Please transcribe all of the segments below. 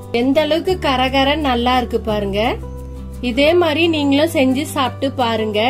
எந்த அளவுக்கு கரகர நல்லா இருக்கு பாருங்க இதே மாதிரி நீங்களும் செஞ்சு சாப்பிட்டு பாருங்க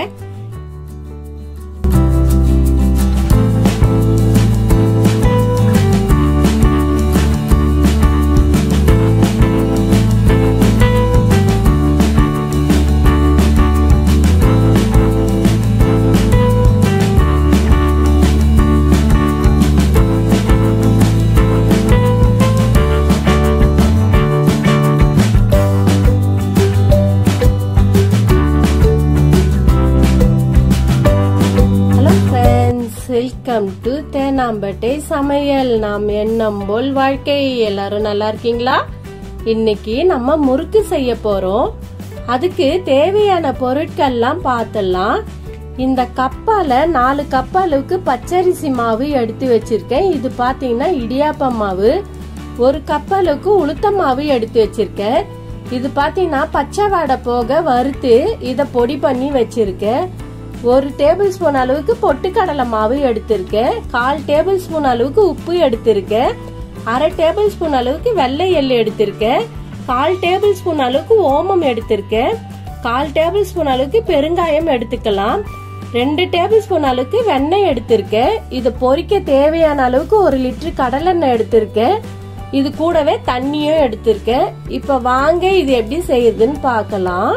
hello friends welcome to Teynampet சமையல் நாம் எண்ணம் போல் வாழ்க்கை எல்லாரும் நல்லா இருக்கீங்களா இன்னைக்கு நம்ம முறுக்கு செய்ய போறோம் அதுக்கு தேவையான பொருட்கள்லாம் பார்த்துடலாம் இந்த கப்பால நாலு கப் அளவுக்கு பச்சரிசி மாவு எடுத்து வச்சிருக்கேன் இது பாத்தீங்கன்னா இடியாப்ப மாவு ஒரு கப் அளவுக்கு உளுத்த மாவு எடுத்து வச்சிருக்கேன் இது பாத்தீங்கன்னா பச்சை வாடை போக வறுத்து இத பொடி பண்ணி வச்சிருக்கேன் ஒரு டேபிள் ஸ்பூன் அளவுக்கு பொட்டுக்கடலை மாவு எடுத்திருக்கேன் கால் டேபிள் ஸ்பூன் அளவுக்கு உப்பு எடுத்திருக்கேன் அரை டேபிள் ஸ்பூன் அளவுக்கு வெள்ளை எள்ளு எடுத்திருக்கேன் கால் டேபிள் ஸ்பூன் அளவுக்கு ஓமம் எடுத்திருக்கேன் கால் டேபிள் ஸ்பூன் அளவுக்கு பெருங்காயம் எடுத்துக்கலாம் ரெண்டு டேபிள் ஸ்பூன் அளவுக்கு வெண்ணெய் எடுத்திருக்கேன் இது பொரிக்க தேவையான அளவுக்கு ஒரு லிட்டர் கடலெண்ணெய் எடுத்திருக்கேன் இது கூடவே தண்ணியும் எடுத்திருக்கேன் இப்ப வாங்க இது எப்படி செய்யுதுன்னு பார்க்கலாம்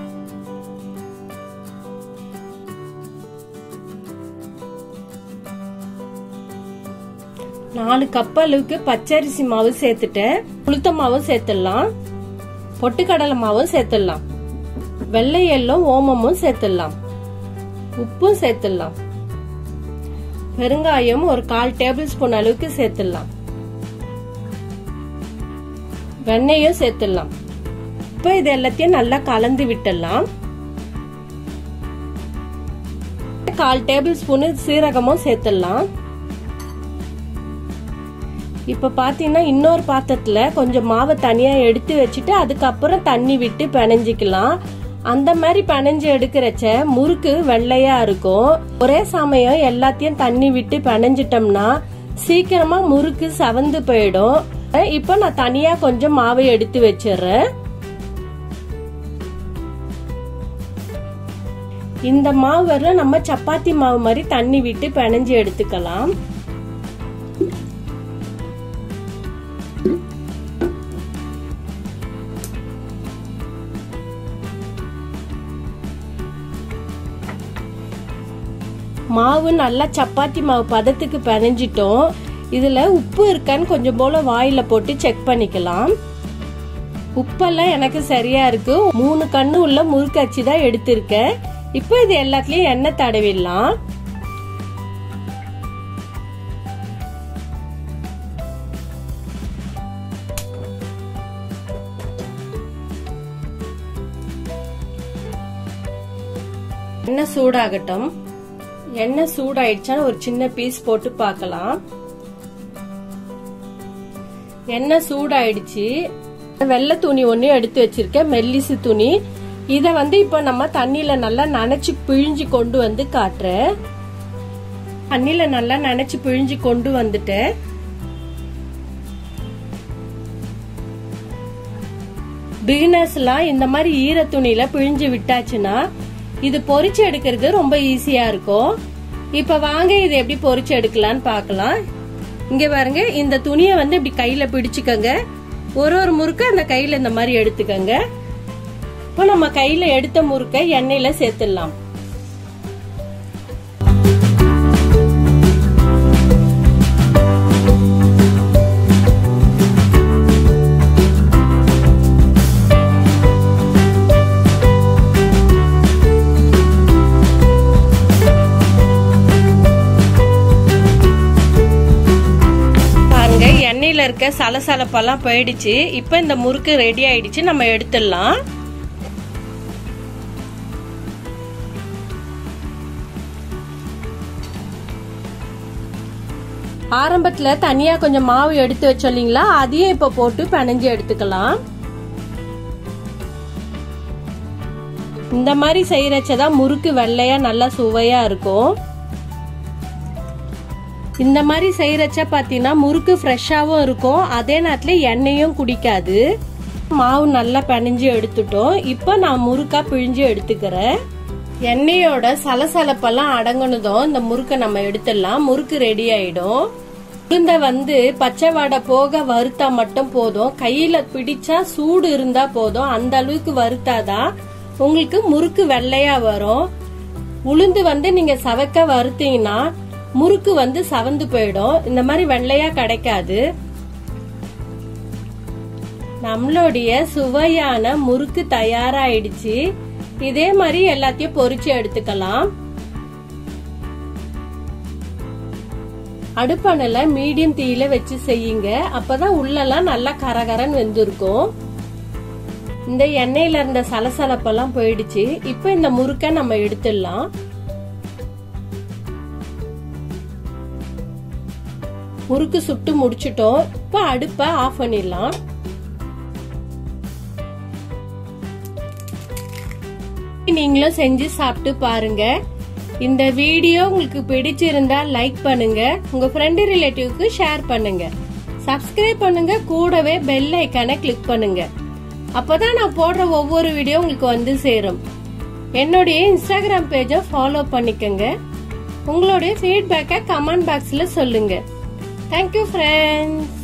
நாலு கப் அளவுக்கு பச்சரிசி மாவு சேர்த்துட்டேன் உளுத்த மாவும் சேர்த்துடலாம் பொட்டுக்கடலை மாவும் சேர்த்துடலாம் வெள்ளை எள்ளும் ஓமமும் சேர்த்துடலாம் உப்பும் சேர்த்துடலாம் பெருங்காயம் ஒரு கால் டேபிள் ஸ்பூன் அளவுக்கு சேர்த்துடலாம் வெண்ணெயும் சேர்த்துடலாம் இப்போ இது எல்லாத்தையும் நல்லா கலந்து விட்டுடலாம் கால் டேபிள் ஸ்பூன் சீரகமும் சேர்த்துடலாம் இப்ப பாத்தீங்கன்னா இன்னொரு பாத்திரத்துல கொஞ்சம் மாவை தனியா எடுத்து வச்சுட்டு அதுக்கப்புறம் தண்ணி விட்டு பிணைஞ்சிக்கலாம் அந்த மாதிரி பிணைஞ்சு எடுக்கிறச்ச முறுக்கு வெள்ளையா இருக்கும் ஒரே சமயம் எல்லாத்தையும் தண்ணி விட்டு பிணைஞ்சிட்டோம்னா சீக்கிரமா முறுக்கு செவந்து போயிடும் இப்ப நான் தனியா கொஞ்சம் மாவை எடுத்து வச்சிடுறேன் இந்த மாவு நம்ம சப்பாத்தி மாவு மாதிரி தண்ணி விட்டு பிணைஞ்சு எடுத்துக்கலாம் மாவு நல்லா சப்பாத்தி மாவு பதத்துக்கு பிணைஞ்சிட்டோம் இதுல உப்பு இருக்கான்னு கொஞ்சம் போல வாயில போட்டு செக் பண்ணிக்கலாம் உப்பெல்லாம் எனக்கு சரியா இருக்கு மூணு கண்ணு உள்ள முறுக்கச்சி தான் எடுத்திருக்கேன் இப்போ இது எல்லாத்துலயும் எண்ணெய் தடவிடலாம் எண்ணெய் சூடாகட்டும் எண்ணெய் சூடாயிடுச்சா ஒரு சின்ன பீஸ் போட்டு பார்க்கலாம் எண்ணெய் சூடாயிடுச்சு வெள்ளை துணி ஒன்னு எடுத்து வச்சிருக்கேன் மெல்லிசு துணி இத வந்து இப்ப நம்ம தண்ணியில நல்லா நனைச்சு பிழிஞ்சு கொண்டு வந்து காட்டுறேன் தண்ணியில நல்லா நனைச்சு பிழிஞ்சு கொண்டு வந்துட்டேன் பிகினர்ஸ் எல்லாம் இந்த மாதிரி ஈர துணியில பிழிஞ்சு விட்டாச்சுன்னா இது பொரிச்சு எடுக்கிறது ரொம்ப ஈஸியா இருக்கும் இப்ப வாங்க இது எப்படி பொரிச்சு எடுக்கலாம்னு பார்க்கலாம் இங்க பாருங்க இந்த துணியை வந்து இப்படி கையில பிடிச்சுக்கோங்க ஒரு ஒரு முறுக்க அந்த கையில இந்த மாதிரி எடுத்துக்கோங்க இப்போ நம்ம கையில எடுத்த முறுக்க எண்ணெயில சேர்த்துடலாம் பாருங்க எண்ணெயில இருக்க சலசலப்பெல்லாம் போயிடுச்சு இப்போ இந்த முறுக்கு ரெடி ஆயிடுச்சு நம்ம எடுத்துடலாம் ஆரம்பத்துல தனியா கொஞ்சம் மாவு எடுத்து வச்சோம் இல்லைங்களா அதையும் இப்ப போட்டு பிணைஞ்சு எடுத்துக்கலாம் இந்த மாதிரி செய்யறச்சதான் முறுக்கு வெள்ளையா நல்லா சுவையா இருக்கும் இந்த மாதிரி செய்யறச்ச பாத்தீங்கன்னா முறுக்கு ஃப்ரெஷ்ஷாவும் இருக்கும் அதே நேரத்துல எண்ணெயும் குடிக்காது மாவு நல்லா பிணைஞ்சு எடுத்துட்டோம் இப்போ நான் முறுக்கா பிழிஞ்சு எடுத்துக்கிறேன் எண்ணெயோட சலசலப்பெல்லாம் அடங்குனதும் இந்த முறுக்கை நம்ம எடுத்துடலாம் முறுக்கு ரெடி ஆயிடும் உளுந்த வந்து பச்சை வடை போக வறுத்தா மட்டும் போதும் கையில பிடிச்சா சூடு இருந்தா போதும் அந்த அளவுக்கு வறுத்தாதான் உங்களுக்கு முறுக்கு வெள்ளையா வரும் உளுந்து வந்து நீங்க சவக்க வறுத்தீங்கன்னா முறுக்கு வந்து சவந்து போயிடும் இந்த மாதிரி வெள்ளையா கிடைக்காது நம்மளுடைய சுவையான முறுக்கு தயாராயிடுச்சு இதே மாதிரி எல்லாத்தையும் பொரிச்சு எடுத்துக்கலாம் அடுப்பணல மீடியம் தீயில வச்சு செய்யுங்க அப்பதான் உள்ளெல்லாம் நல்லா கரகரன்னு வெந்திருக்கும் இந்த எண்ணெயில இருந்த சலசலப்பெல்லாம் போயிடுச்சு இப்ப இந்த முறுக்க நம்ம எடுத்துடலாம் முறுக்கு சுட்டு முடிச்சிட்டோம் இப்ப அடுப்ப ஆஃப் பண்ணிடலாம் நீங்களும் செஞ்சு சாப்பிட்டு பாருங்க இந்த வீடியோ உங்களுக்கு பிடிச்சிருந்தா லைக் பண்ணுங்க உங்க ஃப்ரெண்டு ரிலேட்டிவ்க்கு ஷேர் பண்ணுங்க சப்ஸ்கிரைப் பண்ணுங்க கூடவே பெல் ஐக்கானை கிளிக் பண்ணுங்க அப்பதான் நான் போடுற ஒவ்வொரு வீடியோ உங்களுக்கு வந்து சேரும் என்னுடைய இன்ஸ்டாகிராம் பேஜை ஃபாலோ பண்ணிக்கோங்க உங்களுடைய ஃபீட்பேக்கை கமெண்ட் பாக்ஸ்ல சொல்லுங்க தேங்க்யூ ஃப்ரெண்ட்ஸ்